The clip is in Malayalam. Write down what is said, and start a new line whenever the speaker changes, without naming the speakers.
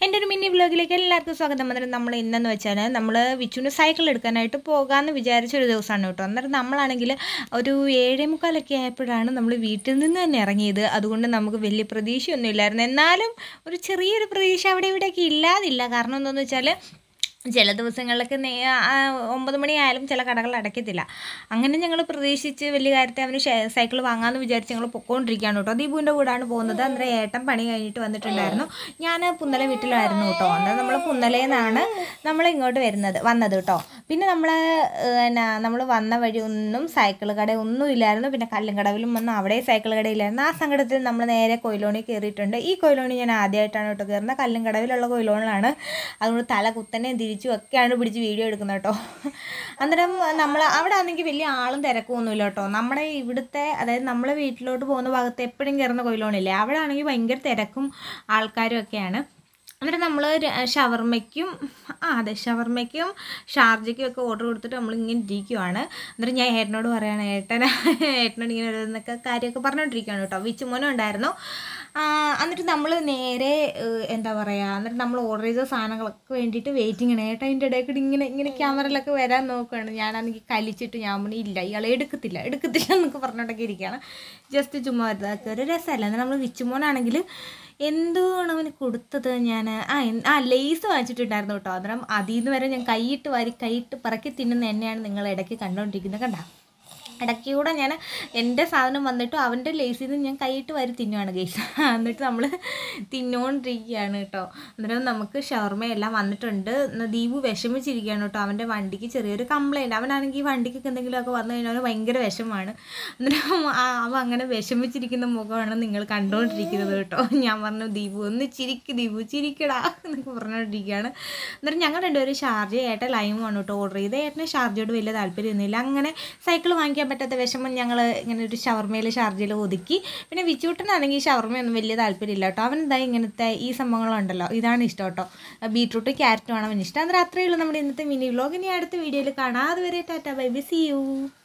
എൻ്റെ ഒരു മിനി വ്ലോഗിലേക്ക് എല്ലാവർക്കും സ്വാഗതം അന്നേരം നമ്മൾ ഇന്നെന്ന് വെച്ചാൽ നമ്മൾ വിച്ചുവിന് സൈക്കിൾ എടുക്കാനായിട്ട് പോകാമെന്ന് വിചാരിച്ച ഒരു ദിവസമാണ് കേട്ടോ അന്നേരം നമ്മളാണെങ്കിൽ ഒരു ഏഴേ മുക്കാലൊക്കെ ആയപ്പോഴാണ് നമ്മൾ വീട്ടിൽ നിന്ന് തന്നെ ഇറങ്ങിയത് അതുകൊണ്ട് നമുക്ക് വലിയ പ്രതീക്ഷയൊന്നും ഇല്ലായിരുന്നു എന്നാലും ഒരു ചെറിയൊരു പ്രതീക്ഷ അവിടെ ഇവിടെയൊക്കെ ഇല്ലാതില്ല കാരണം എന്താണെന്ന് വെച്ചാൽ ചില ദിവസങ്ങളിലൊക്കെ നേ ആ, ഒമ്പത് മണിയായാലും ചില കടകൾ അടയ്ക്കത്തില്ല അങ്ങനെ ഞങ്ങൾ പ്രതീക്ഷിച്ച് വലിയ കാര്യത്തെ അവന് സൈക്കിൾ വാങ്ങാമെന്ന് വിചാരിച്ച് ഞങ്ങൾ പൊക്കോണ്ടിരിക്കുകയാണ് കേട്ടോ ദീപുവിൻ്റെ കൂടാണ് പോകുന്നത് അന്നേരം ഏട്ടൻ പണി കഴിഞ്ഞിട്ട് വന്നിട്ടുണ്ടായിരുന്നു ഞാൻ പുന്നല വീട്ടിലായിരുന്നു കേട്ടോ അന്നേരം നമ്മൾ പുന്നലയിൽ നിന്നാണ് നമ്മൾ ഇങ്ങോട്ട് വരുന്നത് വന്നത് കേട്ടോ പിന്നെ നമ്മൾ എന്നാ നമ്മൾ വന്ന വഴി ഒന്നും സൈക്കിൾ കട ഒന്നും ഇല്ലായിരുന്നു പിന്നെ കല്ലുംകടവിലും വന്ന് അവിടെ സൈക്കിൾ കടയില്ലായിരുന്നു ആ സങ്കടത്തിൽ നമ്മൾ നേരെ കൊയിലോണി കയറിയിട്ടുണ്ട് ഈ കൊയിലോണി ഞാൻ ആദ്യമായിട്ടാണ് കേട്ടോ കയറുന്നത് കല്ലുംകടവിലുള്ള കൊയിലോണിലാണ് അതുകൊണ്ട് തല കുത്തനെ തിരിച്ചും ഒക്കെയാണ് പിടിച്ച് വീഡിയോ എടുക്കുന്നത് കേട്ടോ അന്നേരം നമ്മൾ അവിടെ ആണെങ്കിൽ വലിയ ആളും തിരക്കും ഒന്നുമില്ല കേട്ടോ നമ്മുടെ ഇവിടുത്തെ അതായത് നമ്മളെ വീട്ടിലോട്ട് പോകുന്ന ഭാഗത്ത് എപ്പോഴും കയറുന്ന കൊയിലോണില്ലേ അവിടെ ആണെങ്കിൽ ഭയങ്കര തിരക്കും ആൾക്കാരും ഒക്കെയാണ് എന്നിട്ട് നമ്മൾ ഷവർമ്മയ്ക്കും ആ അതെ ഷവർമ്മയ്ക്കും ഷാർജയ്ക്കും ഒക്കെ ഓർഡർ കൊടുത്തിട്ട് നമ്മൾ ഇങ്ങനെ ഇരിക്കുവാണ് എന്നിട്ട് ഞാൻ ഏട്ടനോട് പറയാണ് ഏട്ടൻ ഏട്ടനോട് ഇങ്ങനെ ഓരോന്നൊക്കെ കാര്യമൊക്കെ പറഞ്ഞുകൊണ്ടിരിക്കുകയാണ് കേട്ടോ വിച്ചുമോനും ഉണ്ടായിരുന്നു ആ, എന്നിട്ട് നമ്മൾ നേരെ ഏഹ്, എന്താ പറയുക എന്നിട്ട് നമ്മൾ ഓർഡർ ചെയ്ത സാധനങ്ങളൊക്കെ വേണ്ടിയിട്ട് വെയിറ്റിംഗ് ആണ് ഏട്ടാ അതിൻ്റെ ഇടയിൽ കൂടി ഇങ്ങനെ ഇങ്ങനെ ക്യാമറയിലൊക്കെ വരാൻ നോക്കുകയാണ് ഞാനാണെങ്കിൽ കലിച്ചിട്ട് ഞാൻ പറഞ്ഞു ഇല്ല ഇയാൾ എടുക്കത്തില്ല എടുക്കത്തില്ല എന്നൊക്കെ പറഞ്ഞിട്ടൊക്കെ ഇരിക്കുകയാണ് ജസ്റ്റ് ചുമ്മാ വരുന്നതൊക്കെ ഒരു രസമല്ല എന്നാൽ നമ്മൾ വിച്ചുമോനാണെങ്കിൽ എന്തുവാണ് അവന് കൊടുത്തത് ഞാൻ ആ എൻ- ആ ലേസ് വാങ്ങിച്ചിട്ടുണ്ടായിരുന്നു കേട്ടോ അന്നേരം അതിൽ നിന്ന് വരെ ഞാൻ കൈയിട്ട് വാരി കൈയിട്ട് പറക്കി തിന്നുന്ന എന്നെയാണ് നിങ്ങൾ ഇടയ്ക്ക് കണ്ടുകൊണ്ടിരിക്കുന്നത് കണ്ടോ ഇടയ്ക്ക് കൂടെ ഞാൻ എൻ്റെ സാധനം വന്നിട്ട് അവൻ്റെ ലേസിൽ നിന്ന് ഞാൻ കൈയിട്ട് വാരി തിന്നുവാണ് ഗൈസ് എന്നിട്ട് നമ്മൾ തിന്നുകൊണ്ടിരിക്കുകയാണ് കേട്ടോ അന്നേരം നമുക്ക് ഷവർമയെല്ലാം വന്നിട്ടുണ്ട് ഇന്ന് ദീപു വിഷമിച്ചിരിക്കുകയാണ് കേട്ടോ അവൻ്റെ വണ്ടിക്ക് ചെറിയൊരു കംപ്ലൈൻറ്റ് അവനാണെങ്കിൽ വണ്ടിക്കൊക്കെ എന്തെങ്കിലുമൊക്കെ വന്നു കഴിഞ്ഞാൽ അവന് ഭയങ്കര വിഷമാണ് അന്നേരം ആ അവൻ അങ്ങനെ വിഷമിച്ചിരിക്കുന്ന മുഖമാണ് നിങ്ങൾ കണ്ടുകൊണ്ടിരിക്കുന്നത് കേട്ടോ ഞാൻ പറഞ്ഞു ദീപു ഒന്ന് ചിരിക്ക് ദീപു ചിരിക്കടാ എന്നൊക്കെ പറഞ്ഞുകൊണ്ടിരിക്കുകയാണ് അന്നേരം ഞങ്ങൾ രണ്ടുപേരും ഷാർജ ഏട്ടൻ ലൈമാണ് കേട്ടോ ഓർഡർ ചെയ്ത് ഏട്ടന് ഷാർജയോട് വലിയ താല്പര്യമൊന്നുമില്ല അങ്ങനെ സൈക്കിൾ വാങ്ങിക്കാൻ പറ്റാത്ത വിഷമം ഞങ്ങൾ ഇങ്ങനെ ഒരു ഷവർമയിൽ ഷാർജയിൽ ഒതുക്കി പിന്നെ വിച്ചൂട്ടനാണെങ്കിൽ ഷവർമയൊന്നും വലിയ താല്പര്യമില്ല കേട്ടോ അവൻ എന്താ ഇങ്ങനത്തെ ഈ സംഭവങ്ങളുണ്ടല്ലോ ഇതാണ് ഇഷ്ടം കേട്ടോ ബീട്രൂട്ട് ക്യാരറ്റും ആണ് അവന് ഇഷ്ടം അന്നേരം അത്രയേ ഉള്ളൂ നമ്മുടെ ഇന്നത്തെ മിനി വ്ലോഗ് ഇനി അടുത്ത വീഡിയോയിൽ കാണാം അതുവരെ tata bye bye see U